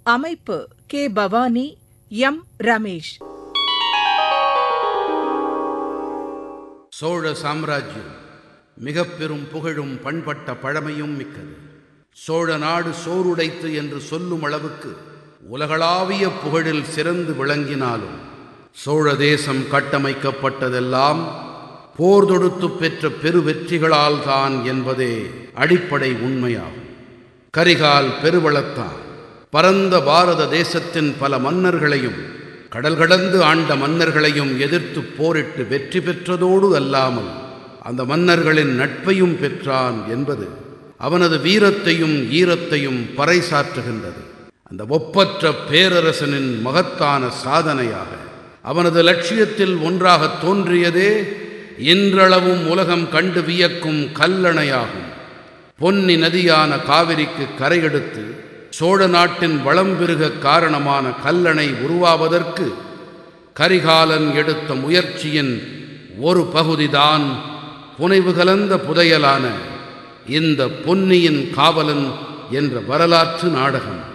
அமைப்பு K Bhavani M Ramesh Chola சாம்ராஜ்யம் மிக பெரும் புகழும் பண்பட்ட பழமையும் மிக்கது சோழ நாடு சோறுடைத்து என்று சொல்லும் அளவுக்கு உலகளாவிய புகழில் சிறந்து விளங்கினாலும் சோழ தேசம் கட்டமைக்கப்பட்டதெல்லாம் போர் தொடுத்து பெற்ற பெரு வெற்றிகளால் தான் என்பதே அடிப்படை உண்மையாகும் கரிகால் பெருவளத்தான் பரந்த பாரத தேசத்தின் பல மன்னர்களையும் கடல் கடந்து ஆண்ட மன்னர்களையும் எதிர்த்து போரிட்டு வெற்றி பெற்றதோடு அல்லாமல் அந்த மன்னர்களின் நட்பையும் பெற்றான் என்பது அவனது வீரத்தையும் ஈரத்தையும் பறைசாற்றுகின்றது அந்த ஒப்பற்ற பேரரசனின் மகத்தான சாதனையாக அவனது லட்சியத்தில் ஒன்றாக தோன்றியதே இன்றளவும் உலகம் கண்டு வியக்கும் கல்லணையாகும் பொன்னி நதியான காவிரிக்கு கரையெடுத்து சோழ நாட்டின் வளம் பெருக காரணமான கல்லணை உருவாவதற்கு கரிகாலன் எடுத்த முயற்சியின் ஒரு பகுதிதான் புனைவு கலந்த புதையலான இந்த பொன்னியின் காவலன் என்ற வரலாற்று நாடகம்